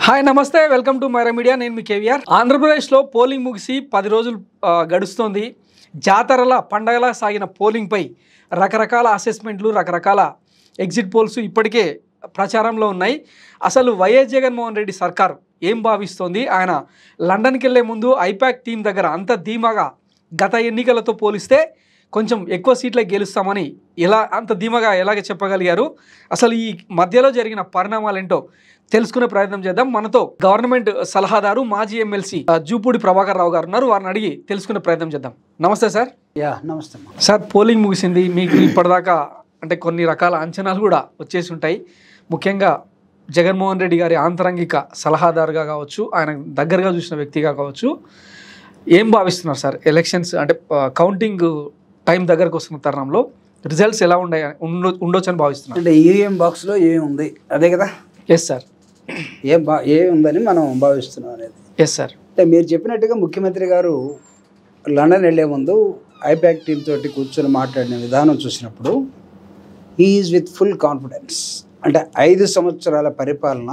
Hi నమస్తే welcome to Myra media నేను మీ కేవీఆర్ ఆంధ్రప్రదేశ్లో పోలింగ్ ముగిసి పది రోజులు ఆ, గడుస్తోంది జాతరల పండగలా సాగిన పోలింగ్పై రకరకాల అసెస్మెంట్లు రకరకాల ఎగ్జిట్ పోల్స్ ఇప్పటికే ప్రచారంలో ఉన్నాయి అసలు వైఎస్ జగన్మోహన్ రెడ్డి సర్కార్ ఏం భావిస్తోంది ఆయన లండన్కి వెళ్లే ముందు ఐపాక్ టీం దగ్గర అంత ధీమాగా గత ఎన్నికలతో పోలిస్తే కొంచెం ఎక్కువ సీట్లే గెలుస్తామని ఎలా అంత ధీమాగా ఎలాగ చెప్పగలిగారు అసలు ఈ మధ్యలో జరిగిన పరిణామాలు ఏంటో తెలుసుకునే ప్రయత్నం చేద్దాం మనతో గవర్నమెంట్ సలహాదారు మాజీ ఎమ్మెల్సీ ఆ, జూపూడి ప్రభాకర్ రావు గారు ఉన్నారు వారిని అడిగి తెలుసుకునే ప్రయత్నం చేద్దాం నమస్తే సార్ యా నమస్తే అమ్మా సార్ పోలింగ్ ముగిసింది మీకు ఇప్పటిదాకా అంటే కొన్ని రకాల అంచనాలు కూడా వచ్చేసి ఉంటాయి ముఖ్యంగా జగన్మోహన్ రెడ్డి గారి ఆంతరంగిక సలహాదారుగా కావచ్చు ఆయన దగ్గరగా చూసిన వ్యక్తిగా కావచ్చు ఏం భావిస్తున్నారు సార్ ఎలక్షన్స్ అంటే కౌంటింగ్ టైం దగ్గరకు వస్తున్న తరుణంలో రిజల్ట్స్ ఎలా ఉండే ఉండ ఉండొచ్చు అని భావిస్తున్నారు అంటే ఈవీఎం బాక్స్లో ఏమి ఉంది అదే కదా ఎస్ సార్ ఏం బా ఏమి ఉందని మనం భావిస్తున్నాం అనేది ఎస్ సార్ అంటే మీరు చెప్పినట్టుగా ముఖ్యమంత్రి గారు లండన్ వెళ్ళే ముందు ఐపాక్ టీమ్ తోటి కూర్చొని మాట్లాడిన విధానం చూసినప్పుడు ఈజ్ విత్ ఫుల్ కాన్ఫిడెన్స్ అంటే ఐదు సంవత్సరాల పరిపాలన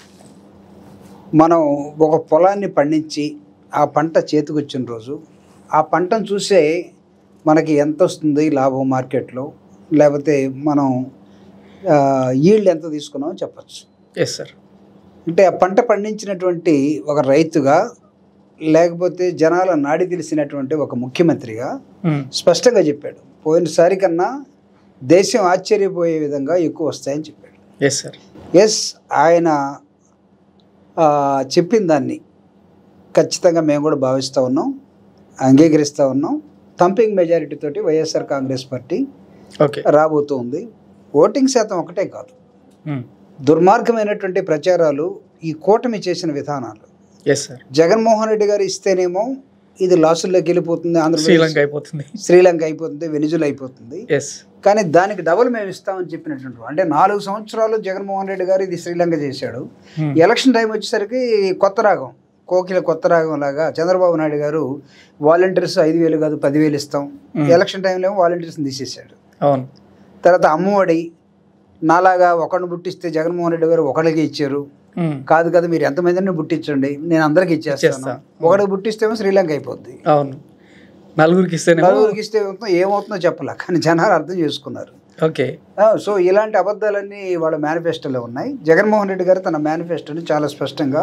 మనం ఒక పొలాన్ని పండించి ఆ పంట చేతికొచ్చిన రోజు ఆ పంటను చూసే మనకి ఎంత వస్తుంది లాభం మార్కెట్లో లేకపోతే మనం ఈల్డ్ ఎంత తీసుకున్నామో చెప్పచ్చు ఎస్ సార్ అంటే ఆ పంట పండించినటువంటి ఒక రైతుగా లేకపోతే జనాల నాడి తెలిసినటువంటి ఒక ముఖ్యమంత్రిగా స్పష్టంగా చెప్పాడు పోయినసారి కన్నా దేశం ఆశ్చర్యపోయే విధంగా ఎక్కువ వస్తాయని చెప్పాడు ఎస్ సార్ ఎస్ ఆయన ఆ, చెప్పిన దాన్ని ఖచ్చితంగా మేము కూడా భావిస్తూ ఉన్నాం అంగీకరిస్తూ ఉన్నాం థంపింగ్ మెజారిటీ తోటి వైఎస్ఆర్ కాంగ్రెస్ పార్టీ ఓకే రాబోతుంది ఓటింగ్ శాతం ఒకటే కాదు దుర్మార్గమైనటువంటి ప్రచారాలు ఈ కూటమి చేసిన విధానాలు ఎస్ సార్ జగన్మోహన్ రెడ్డి గారు ఇస్తేనేమో ఇది లాసుల్లోకి వెళ్ళిపోతుంది ఆంధ్రప్రదేశ్ శ్రీలంక అయిపోతుంది శ్రీలంక అయిపోతుంది వెనిజులా అయిపోతుంది ఎస్ కానీ దానికి డబుల్ మేము ఇస్తామని చెప్పినటువంటి అంటే నాలుగు సంవత్సరాలు జగన్మోహన్ రెడ్డి గారు ఇది శ్రీలంక చేశాడు ఎలక్షన్ టైం వచ్చేసరికి కొత్త రాగం కోకిల కొత్త రాగం లాగా చంద్రబాబు నాయుడు గారు వాలంటీర్స్ ఐదు వేలు కాదు పదివేలు ఇస్తాం Hmm. ఎలక్షన్ టైంలో ఏమో వాలంటీర్స్ని తీసేశాడు అవును తర్వాత అమ్మఒడి నాలాగా ఒకరిని పుట్టిస్తే జగన్మోహన్ రెడ్డి గారు ఒకరికి ఇచ్చారు ఉమ్. కాదు కదా మీరు ఎంతమందిని పుట్టించండి నేను అందరికి ఇచ్చేస్తాను ఇచ్చేస్తా. ఒకటికి పుట్టిస్తేమో శ్రీలంక అయిపోద్ది అవును నలుగురికి ఇస్తేనే నలుగురికి ఇస్తే ఏమవుతుందో ఏమవుతుందో చెప్పలే కానీ జనాలు అర్థం చేసుకున్నారు ఓకే ఆ, సో ఇలాంటి అబద్ధాలన్నీ వాళ్ళ మేనిఫెస్టోలో ఉన్నాయి జగన్మోహన్ రెడ్డి గారు తన మేనిఫెస్టోని చాలా స్పష్టంగా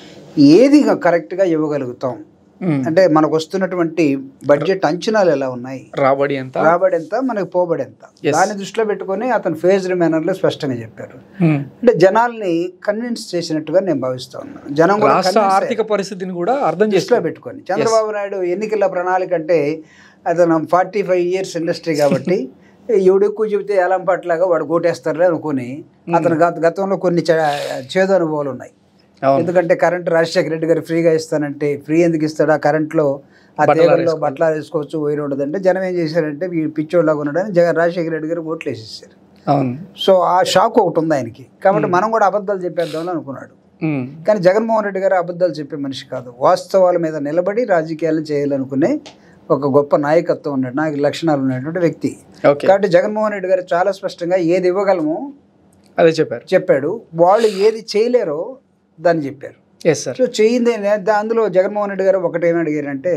ఏది కరెక్ట్గా ఇవ్వగలుగుతాం ఉమ్. అంటే మనకు వస్తున్నటువంటి బడ్జెట్ అంచనాలు ఎలా ఉన్నాయి రాబడి ఎంత రాబడి ఎంత మనకి పోబడి ఎంత Yes. దాన్ని దృష్టిలో పెట్టుకొని అతను ఫేజ్డ్ మేనర్లో స్పష్టంగా చెప్పారు ఉమ్. అంటే జనాల్ని కన్విన్స్ చేసినట్టుగా నేను భావిస్తా ఉన్నాను జనం కూడా రాష్ట్ర convince ఆర్థిక పరిస్థితిని కూడా అర్థం దృష్టిలో చేసుకో పెట్టుకొని చంద్రబాబు నాయుడు ఎన్నికల ప్రణాళిక అంటే అతను ఫార్టీ ఫైవ్ ఇయర్స్ ఇండస్ట్రీ కాబట్టి ఎవడు ఎక్కువ చెబితే ఏలం పట్లాగా వాడు కోటేస్తారులే అనుకుని అతను గత గతంలో కొన్ని చే- చేదు అనుభవాలు ఉన్నాయి అవును ఎందుకంటే కరెంట్ రాజశేఖర రెడ్డి గారు ఫ్రీగా ఇస్తానంటే ఫ్రీ ఎందుకు ఇస్తాడు ఆ కరెంట్లో ఆ బట్టలు తీగల్లో ఆరేసుకో- బట్టలు వేసుకోవచ్చు వైర్ ఉండదంటే జనం ఏం చేశారంటే ఈ పిచ్చోళ్ళగా ఉన్నాడని జగన్ రాజశేఖర రెడ్డి గారు ఓట్లు వేసేసారు అవును సో ఆ షాక్ ఒకటి ఉంది ఆయనకి కాబట్టి మనం కూడా అబద్ధాలు చెప్పేద్దామని అనుకున్నాడు ఉమ్. కానీ జగన్మోహన్ రెడ్డి గారు అబద్ధాలు చెప్పే మనిషి కాదు వాస్తవాల మీద నిలబడి రాజకీయాలు చేయాలనుకునే ఒక గొప్ప నాయకత్వం ఉన్నాడు నాకు లక్షణాలు ఉన్నటువంటి వ్యక్తి ఓకే కాబట్టి జగన్మోహన్ రెడ్డి గారు చాలా స్పష్టంగా ఏది ఇవ్వగలమో అదే చెప్పారు చెప్పాడు వాళ్ళు ఏది చేయలేరో దాన్ని చెప్పారు ఎస్ సార్ సో చేయింది దా- అందులో జగన్మోహన్ రెడ్డి గారు ఒకటేమి అడిగారంటే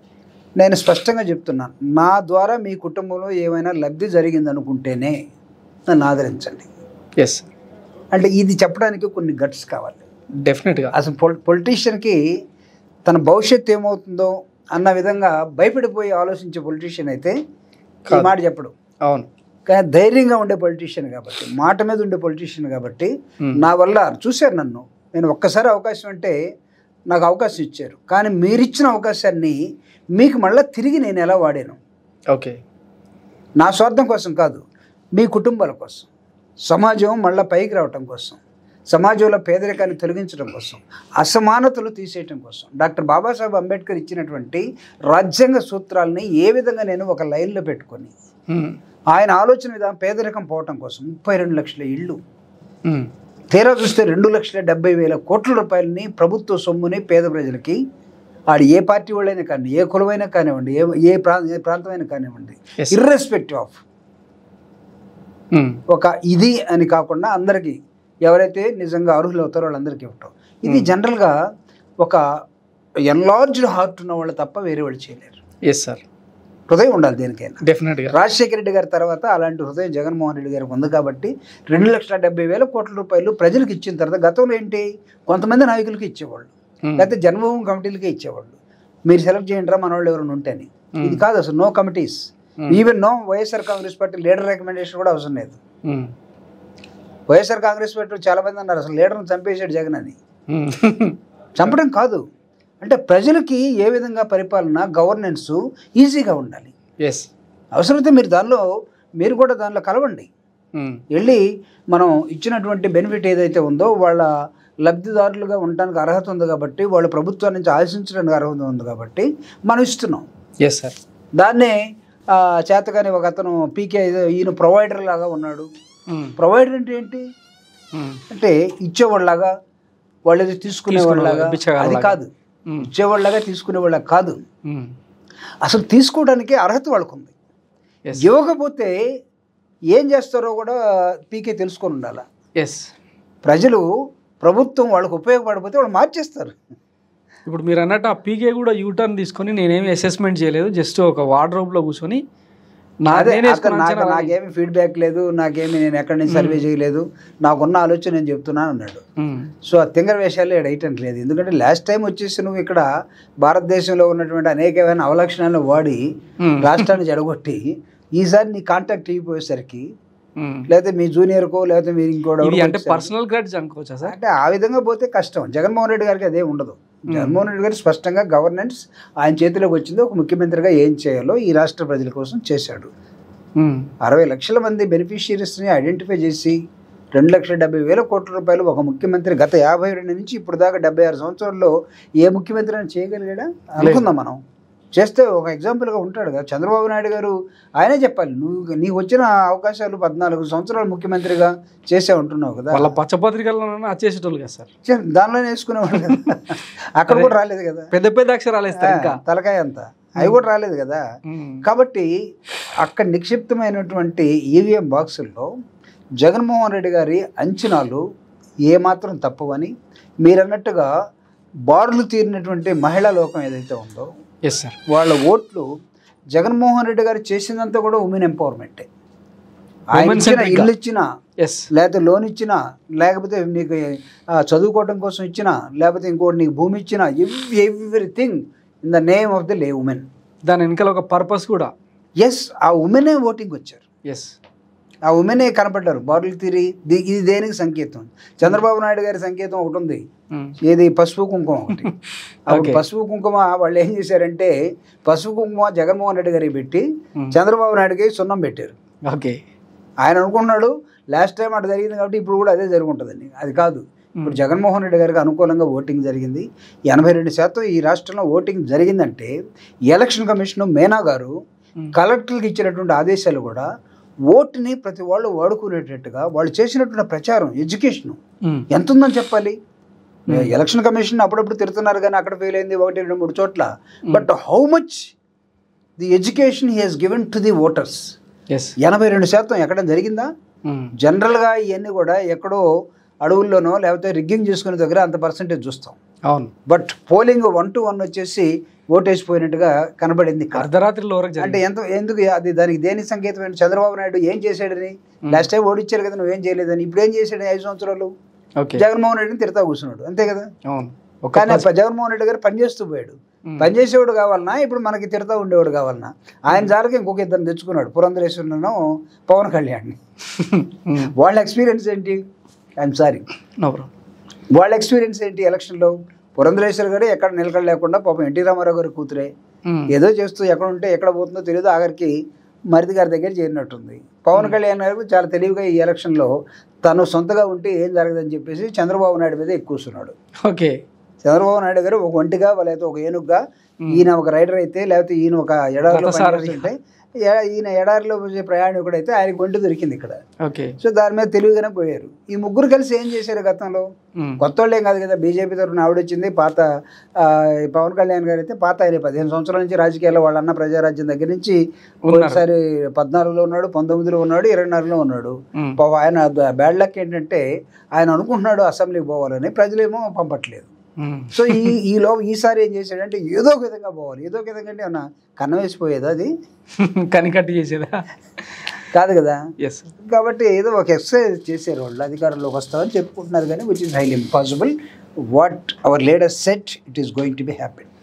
నేను స్పష్టంగా చెప్తున్నాను నా ద్వారా మీ కుటుంబంలో ఏమైనా లబ్ధి జరిగింది అనుకుంటేనే నన్ను ఆదరించండి ఎస్ అంటే ఇది చెప్పడానికి కొన్ని గట్స్ కావాలి డెఫినెట్గా అసలు పొల్ పొలిటీషియన్కి తన భవిష్యత్తు ఏమవుతుందో అన్న విధంగా భయపడిపోయి ఆలోచించే పొలిటీషియన్ అయితే ఈ కాదు. మాట చెప్పడు అవును కానీ ధైర్యంగా ఉండే పొలిటీషియన్ కాబట్టి మాట మీద ఉండే పొలిటీషియన్ కాబట్టి Hmm. నా వల్ల చూశారు నన్ను నేను ఒక్కసారి అవకాశం అంటే నాకు అవకాశం ఇచ్చారు కానీ మీరిచ్చిన అవకాశాన్ని మీకు మళ్ళీ తిరిగి నేను ఎలా వాడాను ఓకే నా స్వార్థం కోసం కాదు మీ కుటుంబాల కోసం సమాజం మళ్ళీ పైకి రావటం కోసం సమాజంలో పేదరికాన్ని తొలగించడం కోసం అసమానతలు తీసేయటం కోసం డాక్టర్ బాబాసాహెబ్ అంబేద్కర్ ఇచ్చినటువంటి రాజ్యాంగ సూత్రాలని ఏ విధంగా నేను ఒక లైన్లో పెట్టుకొని ఉమ్. ఆయన ఆలోచన విధానం పేదరికం పోవటం కోసం ముప్పై రెండు లక్షల ఇళ్ళు ఉమ్. తీరా చూస్తే రెండు లక్షల డెబ్బై వేల కోట్ల రూపాయలని ప్రభుత్వ సొమ్ముని పేద ప్రజలకి ఆడు ఏ పార్టీ వాళ్ళైనా కానీ ఏ కులమైనా కానివ్వండి ఏ ఏ ప్రా ఏ ప్రాంతమైనా కానివ్వండి Yes. ఇర్రెస్పెక్టివ్ ఆఫ్ ఉమ్. ఒక ఇది అని కాకుండా అందరికీ ఎవరైతే నిజంగా అర్హులు అవుతారో వాళ్ళందరికీ ఇవ్వటం ఇది జనరల్గా ఒక ఎన్లార్జ్డ్ హార్ట్ ఉన్న వాళ్ళు తప్ప వేరే వాళ్ళు చేయలేరు ఎస్ సార్ హృదయం ఉండాలి దేనికైనా డెఫినెట్గా రాజశేఖర రెడ్డి గారి తర్వాత అలాంటి హృదయం జగన్మోహన్ రెడ్డి గారికి ఉంది కాబట్టి రెండు లక్షల డెబ్బై వేల కోట్ల రూపాయలు ప్రజలకు ఇచ్చిన తర్వాత గతంలో ఏంటి కొంతమంది నాయకులకి ఇచ్చేవాళ్ళు లేకపోతే జన్మభూమి కమిటీలకే ఇచ్చేవాళ్ళు మీరు సెలెక్ట్ చేయండి రా మన వాళ్ళు ఎవరైనా ఉంటేని ఇది కాదు అసలు no committees even no YSR Congress party leader recommendation కూడా అవసరం లేదు వైఎస్ఆర్ కాంగ్రెస్ పార్టీ చాలా మంది అన్నారు అసలు లీడర్ని చంపేశాడు జగన్ అని చంపడం కాదు అంటే ప్రజలకి ఏ విధంగా పరిపాలన గవర్నెన్స్ ఈజీగా ఉండాలి ఎస్ అవసరమైతే మీరు దానిలో మీరు కూడా దానిలో కలవండి వెళ్ళి మనం ఇచ్చినటువంటి బెనిఫిట్ ఏదైతే ఉందో వాళ్ళ లబ్ధిదారులుగా ఉండడానికి అర్హత ఉంది కాబట్టి వాళ్ళ ప్రభుత్వం నుంచి ఆశించడానికి అర్హత ఉంది కాబట్టి మనం ఇస్తున్నాం ఎస్ సార్ దాన్నే ఆ, చేతగాని ఒక అతను పీకే ఈయన ప్రొవైడర్ లాగా ఉన్నాడు ప్రొవైడర్ అంటే ఏంటి అంటే ఇచ్చేవాళ్ళలాగా వాళ్ళు ఏదో తీసుకునేవాళ్ళలాగా బిచ్చగాళ్ళలాగా. అది కాదు ఇచ్చేవాళ్ళలాగా తీసుకునేవాళ్ళ కాదు అసలు తీసుకోవడానికి అర్హత వాళ్ళకు ఉంది ఎస్ ఇవ్వకపోతే ఏం చేస్తారో కూడా పీకే తెలుసుకొని ఉండాలి ఎస్ ప్రజలు ప్రభుత్వం వాళ్ళకు ఉపయోగపడకపోతే వాళ్ళు మార్చేస్తారు ఇప్పుడు మీరు అన్నట్టు ఆ పీకే కూడా యూటర్న్ తీసుకొని నేనేమి అసెస్మెంట్ చేయలేదు జస్ట్ ఒక వార్డ్రోబ్లో కూర్చొని నా అదే నేనే అతను నాకు వేసుకున్నాను నాకేమి ఫీడ్బ్యాక్ లేదు నాకేమి నేను ఎక్కడి నుంచి సర్వే చేయలేదు నాకున్న ఆలోచన నేను చెప్తున్నాను అన్నాడు సో ఆ తింగర వేషాలు ఇక్కడ వేయటం లేదు ఎందుకంటే లాస్ట్ టైం వచ్చేసి నువ్వు ఇక్కడ భారతదేశంలో ఉన్నటువంటి అనేకమైన అవలక్షణాలను వాడి రాష్ట్రాన్ని జడగొట్టి ఈసారి నీ కాంటాక్ట్ అయిపోయేసరికి లేకపోతే మీ జూనియర్కో లేకపోతే మీరు ఇంకోటి ఇది ఎవరికో అంటే వచ్చారు. పర్సనల్ గ్రాడ్జ్ అనుకోవచ్చా సార్ అంటే ఆ విధంగా పోతే కష్టం జగన్మోహన్ రెడ్డి గారికి అదే ఉండదు జగన్మోహన్ రెడ్డి గారు స్పష్టంగా గవర్నెన్స్ ఆయన చేతిలోకి వచ్చింది ఒక ముఖ్యమంత్రిగా ఏం చేయాలో ఈ రాష్ట్ర ప్రజల కోసం చేశాడు అరవై లక్షల మంది బెనిఫిషియరీస్ని ఐడెంటిఫై చేసి రెండు లక్షల డెబ్బై వేల కోట్ల రూపాయలు ఒక ముఖ్యమంత్రి గత యాభై రెండు నుంచి ఇప్పుడు దాకా డెబ్బై ఆరు సంవత్సరాల్లో ఏ ముఖ్యమంత్రి అని చేయగలిగాడా అనుకుందాం మనం చేస్తే ఒక ఎగ్జాంపుల్గా ఉంటాడు కదా చంద్రబాబు నాయుడు గారు ఆయనే చెప్పాలి నువ్వు నీకు వచ్చిన అవకాశాలు పద్నాలుగు సంవత్సరాలు ముఖ్యమంత్రిగా చేసే ఉంటున్నావు కదా వాళ్ళ పచ్చపత్రికల్లో వచ్చేసేటోళ్ళు కదా సార్ చే- దానిలోనే వేసుకునేవాడు కదా అక్కడ కూడా రాలేదు కదా పెద్ద పెద్ద అక్షరాలు వేస్తారు ఇంకా ఆ, తలకాయ అంతా అవి కూడా రాలేదు కదా ఉమ్. కాబట్టి అక్కడ నిక్షిప్తమైనటువంటి ఈవీఎం బాక్సుల్లో జగన్మోహన్ రెడ్డి గారి అంచనాలు ఏమాత్రం తప్పవని మీరన్నట్టుగా బారులు తీరినటువంటి మహిళా లోకం ఏదైతే ఉందో ఎస్ సార్ వాళ్ళ ఓట్లు జగన్మోహన్ రెడ్డి గారు చేసిందంతా కూడా ఉమెన్ ఎంపవర్మెంటే ఆయన Women ఇచ్చిన centric గా. ఇల్లు ఇచ్చినా ఎస్ లేకపోతే లోన్ ఇచ్చినా లేకపోతే నీకు ఆ, చదువుకోవడం కోసం ఇచ్చినా లేకపోతే ఇంకోటి నీకు భూమి ఇచ్చినా everything in the name of the lay women దాని వెనకాల ఒక పర్పస్ కూడా ఎస్ ఆ ఉమెనే ఓటింగ్ వచ్చారు ఎస్ ఆ ఉమెనే కనపడ్డారు బారులు తీరి ది- ఇది దేనికి సంకేతం చంద్రబాబు నాయుడు గారి సంకేతం ఒకటి ఉంది ఏది పసుపు కుంకుమ ఒకటి అప్పుడు Okay. పసుపు కుంకుమ వాళ్ళు ఏం చేశారంటే పసుపు కుంకుమ జగన్మోహన్ రెడ్డి గారికి పెట్టి చంద్రబాబు నాయుడుకి సున్నం పెట్టారు ఓకే ఆయన అనుకున్నాడు లాస్ట్ టైం అటు జరిగింది కాబట్టి ఇప్పుడు కూడా అదే జరుగుంటుందని అది కాదు ఇప్పుడు జగన్మోహన్ రెడ్డి గారికి అనుకూలంగా ఓటింగ్ జరిగింది ఎనభై రెండు శాతం ఈ రాష్ట్రంలో ఓటింగ్ జరిగిందంటే ఎలక్షన్ కమిషన్ మేనా గారు కలెక్టర్లకు ఇచ్చినటువంటి ఆదేశాలు కూడా ఓటుని ప్రతి వాళ్ళు వాడుకునేటట్టుగా వాళ్ళు చేసినటువంటి ప్రచారం ఎడ్యుకేషన్ ఎంత ఉందని చెప్పాలి ఎలక్షన్ కమిషన్ అప్పుడప్పుడు తిడుతున్నారు కానీ అక్కడ ఫెయిల్ అయింది ఒకటి రెండు మూడు చోట్ల but how much the education he has given to the voters yes ఎనభై రెండు శాతం ఎక్కడ జరిగిందా జనరల్గా ఇవన్నీ కూడా ఎక్కడో అడవుల్లోనో లేకపోతే రిగ్గింగ్ చేసుకునే దగ్గర అంత పర్సంటేజ్ చూస్తాం అవును but polling one two one వచ్చేసి ఓటేసిపోయినట్టుగా కనబడింది ఇక్కడ అర్ధరాత్రిలో వరకు అంటే జరిగింది ఎంత ఎందుకు అది దానికి దేని సంకేతం ఏంటి చంద్రబాబు నాయుడు ఏం చేశాడని లాస్ట్ టైం ఓడిచ్చారు కదా నువ్వేం చేయలేదని ఇప్పుడు ఏం చేశాడు ఐదు సంవత్సరాలు ఓకే జగన్మోహన్ రెడ్డిని తిడతా కూర్చున్నాడు అంతే కదా అవును ఒక కానీ ఆ జగన్మోహన్ రెడ్డి గారు పనిచేస్తూ పోయాడు ఉమ్. పనిచేసేవాడు కావాలన్నా ఇప్పుడు మనకి తిడతా ఉండేవాడు కావాలన్నా ఆయన జాలకి ఇంకొక ఇద్దరు తెచ్చుకున్నాడు పురంధరేశ్వరులను పవన్ కళ్యాణ్ని ఉమ్. వాళ్ళ ఎక్స్పీరియన్స్ ఏంటి ఐఎమ్ సారీ నో ప్రాబ్లం వాళ్ళ ఎక్స్పీరియన్స్ ఏంటి ఎలక్షన్లో పురంధరేశ్వర్ గారు ఎక్కడ నిలకడ లేకుండా పాపం ఎన్టీ రామారావు గారి కూతురే ఉమ్. ఏదో చేస్తూ ఎక్కడ ఉంటే ఎక్కడ పోతుందో తెలియదు ఆఖరికి మరిది గారి దగ్గర చేరినట్టుంది పవన్ కళ్యాణ్ గారు చాలా తెలివిగా ఈ ఎలక్షన్లో తను సొంతగా ఉంటే ఏం జరగదని చెప్పేసి చంద్రబాబు నాయుడు మీద ఎక్కువ కూర్చున్నాడు ఓకే చంద్రబాబు నాయుడు గారు ఒక ఒంటిగా లేకపోతే ఒక ఏనుగుగా Hmm. ఈయన ఒక రైడర్ అయితే లేకపోతే ఈయన ఒక ఎడారిలో రథసారథి. పనిచేస్తుంటే ఏ- ఈయన ఎడారిలో వచ్చే ప్రయాణికుడు అయితే ఆయన గొంతు దొరికింది ఇక్కడ ఓకే సో దాని మీద తెలివిగానే పోయారు ఈ ముగ్గురు కలిసి ఏం చేశారు గతంలో ఉమ్. కొత్త వాళ్ళేం కాదు కదా బీజేపీ తరఫున ఆవిడ వచ్చింది పాత ఆ, ఈ పవన్ కళ్యాణ్ గారు అయితే పాత ఆయన పదిహేను సంవత్సరాల నుంచి రాజకీయాల్లో వాళ్ళ అన్న ప్రజారాజ్యం దగ్గర నుంచి ఉన్నారు. ఒకసారి పద్నాలుగులో ఉన్నాడు పంతొమ్మిదిలో ఉన్నాడు ఇరవై నాలుగులో ఉన్నాడు ఉమ్. పాపం ఆయన బ్యాడ్ లక్ ఏంటంటే ఆయన అనుకుంటున్నాడు అసెంబ్లీకి పోవాలని ప్రజలేమో పంపట్లేదు ఉమ్. సో ఈ ఈలో ఈసారి ఏం చేశాడంటే ఏదో ఒక విధంగా పోవాలి ఏదో ఒక విధంగా అంటే ఏమన్నా కన్నం వేసిపోయేదా అది కనికట్టు చేసేదా కాదు కదా ఎస్ కాబట్టి ఏదో ఒక ఎక్సర్సైజ్ చేశారు వాళ్ళు అధికారంలోకి వస్తామని చెప్పుకుంటున్నారు కానీ which is highly impossible what our leader set it is going to be happy